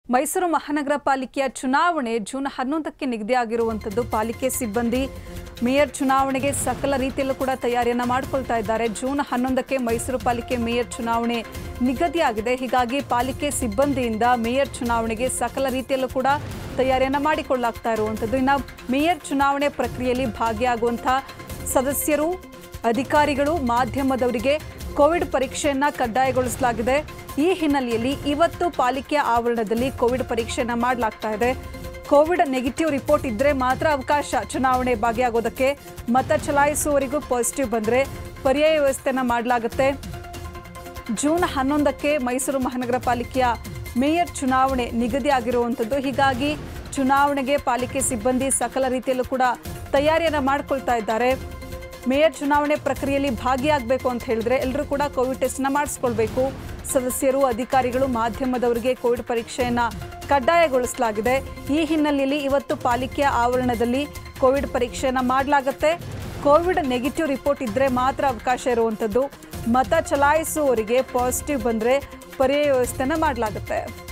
ಮೈಸೂರು ಮಹಾನಗರ ಪಾಲಿಕೆಯ ಚುನಾವಣೆ ಜೂನ್ ಹನ್ನೊಂದಕ್ಕೆ ನಿಗದಿಯಾಗಿರುವಂಥದ್ದು ಪಾಲಿಕೆ ಸಿಬ್ಬಂದಿ ಮೇಯರ್ ಚುನಾವಣೆಗೆ ಸಕಲ ರೀತಿಯಲ್ಲೂ ಕೂಡ ತಯಾರಿಯನ್ನ ಮಾಡಿಕೊಳ್ತಾ ಇದ್ದಾರೆ ಜೂನ್ ಹನ್ನೊಂದಕ್ಕೆ ಮೈಸೂರು ಪಾಲಿಕೆ ಮೇಯರ್ ಚುನಾವಣೆ ನಿಗದಿಯಾಗಿದೆ ಹೀಗಾಗಿ ಪಾಲಿಕೆ ಸಿಬ್ಬಂದಿಯಿಂದ ಮೇಯರ್ ಚುನಾವಣೆಗೆ ಸಕಲ ರೀತಿಯಲ್ಲೂ ಕೂಡ ತಯಾರಿಯನ್ನ ಮಾಡಿಕೊಳ್ಳಾಗ್ತಾ ಇರುವಂಥದ್ದು ಇನ್ನು ಮೇಯರ್ ಚುನಾವಣೆ ಪ್ರಕ್ರಿಯೆಯಲ್ಲಿ ಭಾಗಿಯಾಗುವಂಥ ಸದಸ್ಯರು ಅಧಿಕಾರಿಗಳು ಮಾಧ್ಯಮದವರಿಗೆ ಕೋವಿಡ್ ಪರೀಕ್ಷೆಯನ್ನ ಕಡ್ಡಾಯಗೊಳಿಸಲಾಗಿದೆ ಈ ಹಿನ್ನೆಲೆಯಲ್ಲಿ ಇವತ್ತು ಪಾಲಿಕೆ ಆವರಣದಲ್ಲಿ ಕೋವಿಡ್ ಪರೀಕ್ಷೆಯನ್ನ ಮಾಡಲಾಗ್ತಾ ಇದೆ ಕೋವಿಡ್ ನೆಗೆಟಿವ್ ರಿಪೋರ್ಟ್ ಇದ್ರೆ ಮಾತ್ರ ಅವಕಾಶ ಚುನಾವಣೆ ಭಾಗಿಯಾಗೋದಕ್ಕೆ ಮತ ಚಲಾಯಿಸುವವರಿಗೂ ಪಾಸಿಟಿವ್ ಬಂದರೆ ಪರ್ಯಾಯ ವ್ಯವಸ್ಥೆಯನ್ನ ಮಾಡಲಾಗುತ್ತೆ ಜೂನ್ ಹನ್ನೊಂದಕ್ಕೆ ಮೈಸೂರು ಮಹಾನಗರ ಪಾಲಿಕೆಯ ಮೇಯರ್ ಚುನಾವಣೆ ನಿಗದಿ ಆಗಿರುವಂಥದ್ದು ಹೀಗಾಗಿ ಚುನಾವಣೆಗೆ ಪಾಲಿಕೆ ಸಿಬ್ಬಂದಿ ಸಕಲ ರೀತಿಯಲ್ಲೂ ಕೂಡ ತಯಾರಿಯನ್ನು ಮಾಡ್ಕೊಳ್ತಾ ಇದ್ದಾರೆ ಮೇಯರ್ ಚುನಾವಣೆ ಪ್ರಕ್ರಿಯೆಯಲ್ಲಿ ಭಾಗಿಯಾಗಬೇಕು ಅಂತ ಹೇಳಿದ್ರೆ ಎಲ್ಲರೂ ಕೂಡ ಕೋವಿಡ್ ಟೆಸ್ಟ್ನ ಮಾಡಿಸ್ಕೊಳ್ಬೇಕು ಸದಸ್ಯರು ಅಧಿಕಾರಿಗಳು ಮಾಧ್ಯಮದವರಿಗೆ ಕೋವಿಡ್ ಪರೀಕ್ಷೆಯನ್ನ ಕಡ್ಡಾಯಗೊಳಿಸಲಾಗಿದೆ ಈ ಹಿನ್ನೆಲೆಯಲ್ಲಿ ಇವತ್ತು ಪಾಲಿಕೆಯ ಆವರಣದಲ್ಲಿ ಕೋವಿಡ್ ಪರೀಕ್ಷೆಯನ್ನ ಮಾಡಲಾಗುತ್ತೆ ಕೋವಿಡ್ ನೆಗೆಟಿವ್ ರಿಪೋರ್ಟ್ ಇದ್ದರೆ ಮಾತ್ರ ಅವಕಾಶ ಇರುವಂಥದ್ದು ಮತ ಚಲಾಯಿಸುವವರಿಗೆ ಪಾಸಿಟಿವ್ ಬಂದರೆ ಪರ್ಯಾಯ ವ್ಯವಸ್ಥೆನ ಮಾಡಲಾಗುತ್ತೆ